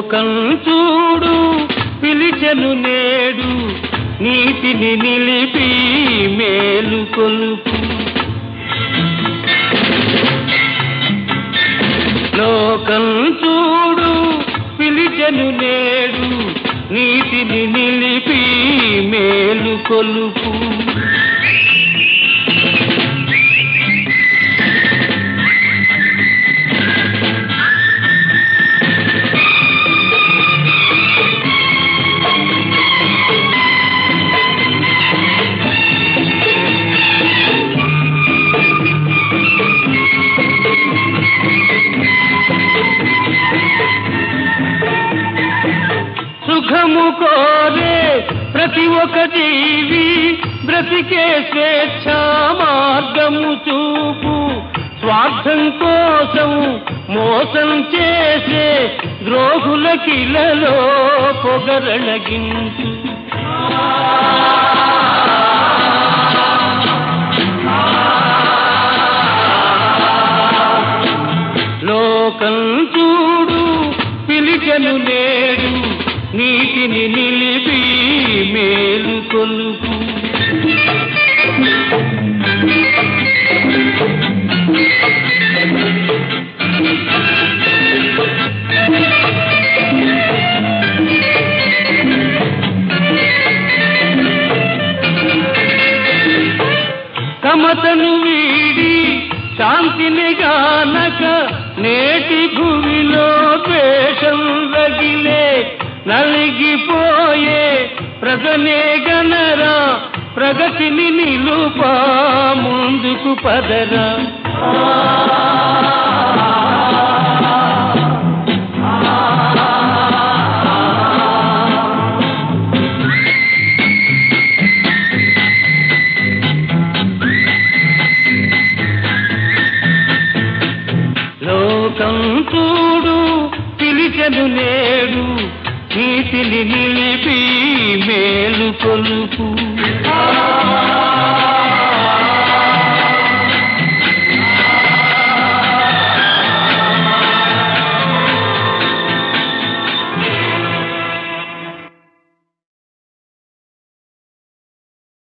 లోకం చూడు పిలిచెను నేడు నీతిని నిలిపి మేలు కొలుపు లోకం చూడు పిలిచెను నేడు నీతిని నిలిపి మేలు కొలుపు సుఖము కోరే ప్రతి ఒక్క జీవి బ్రతికే స్వేచ్ఛ మార్గము చూపు స్వార్థం కోసం మోసం చేసే ద్రోహుల కిలలో పొగరళగించు లోకం చూడు పిలిచెను నేడు నీటిని నిలిపి మేలు కొలుపు సమతను వీడి శాంతిని గానక నేటి భూమిలో ద్వేషం రగిలే నలిగిపోయే ప్రజనే గనరా ప్రగతిని నిలుపా ముందుకు పదరా